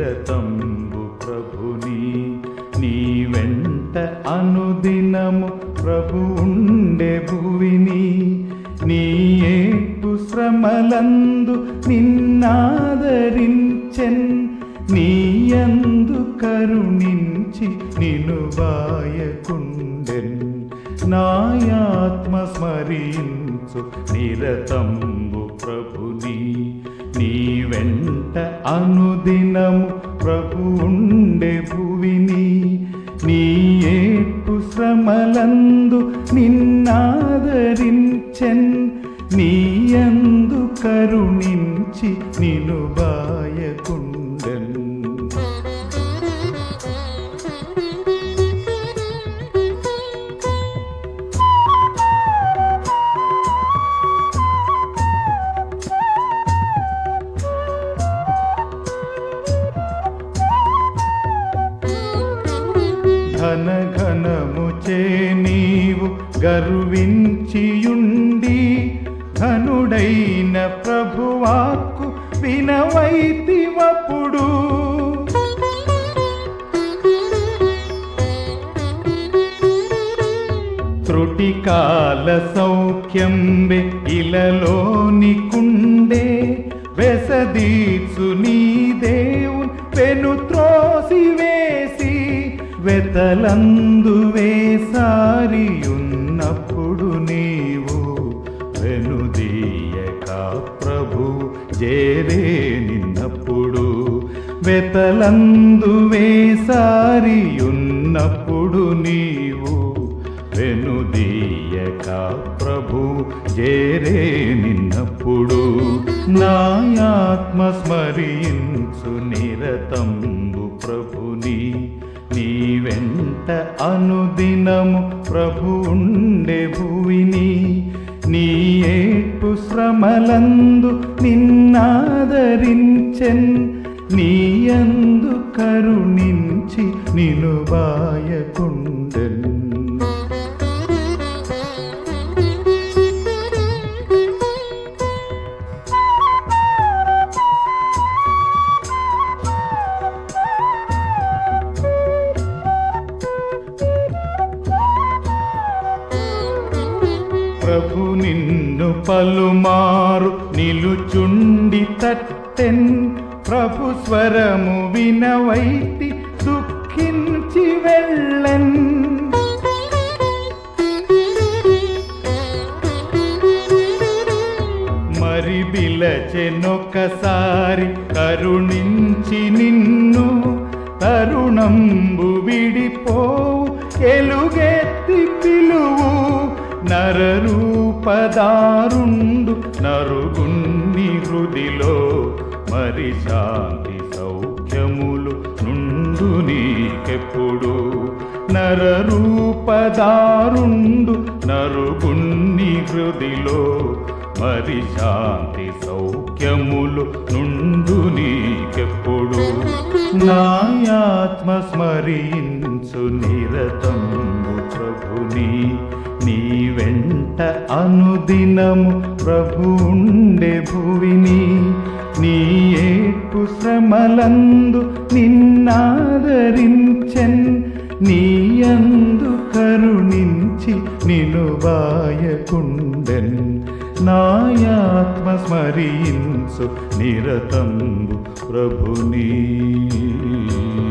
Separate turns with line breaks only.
నిరతంబు ప్రభుని నీ వెంట అనుదినము ప్రభు ఉండే భువిని నీ ఏపు శ్రమలందు నిన్నాదరించెన్ నీయందు కరుణించి నిను బాయకుండెన్ నాయాత్మ స్మరించు నిరతంబు ప్రభుని నీ వెంట అనుదినము ప్రభు ఉండే భువిని నీ ఏపు శ్రమలందు నిన్నాదరించెన్ నీయందు కరుణించి నిను బాయకుండెన్ ఘన ఘనము చే నీవు గర్వించియుండి ఘనుడైన ప్రభువాకు వినవైతివప్పుడు త్రుటికాల సౌఖ్యంబె ఇలలోని కుండే వెసదీర్చు నీ దేవున్ పెను త్రోసి వేసి వెతలందు వేసారియున్నప్పుడు నీవు వెనుదీయక ప్రభు జేరే నిన్నప్పుడు వెతలందు వేసారియున్నప్పుడు నీవు వెనుదీయక ప్రభు జేరే నిన్నప్పుడు నాయాత్మ స్మరించు నిరతంబు ప్రభుని నీ వెంట అనుదినము ప్రభు ఉండే భువిని నీ ఏపు శ్రమలందు నిన్నాదరించెన్ నీయందు కరుణించి నిను బాయకుండెన్ ప్రభు నిన్ను పలుమారు నిలుచుండి తట్టెన్ ప్రభు స్వరము వినవైతి దుఃఖించి వెళ్ళెన్ మరి బిలచెనొకసారి కరుణించి నిన్ను తరుణంబు విడిపోవు ఎలుగెత్తి పిలువు నరరూపదారుండు నరుగుణ్ణి హృదిలో మరి శాంతి సౌఖ్యములు నుండు నీకెప్పుడు నరరూపదారుండు నరుగుణ్ణి హృదిలో మరి శాంతి సౌఖ్యములు నుండు నీకెప్పుడు నాయాత్మ స్మరించు నిరతంబు ప్రభుని నీ వెంట అనుదినము ప్రభు ఉండే భువిని నీ ఏపు శ్రమలందు నిన్నాదరించెన్ నీయందు కరుణించి నిను బాయకుండెన్ నాయాత్మ స్మరించు నిరతంబు ప్రభుని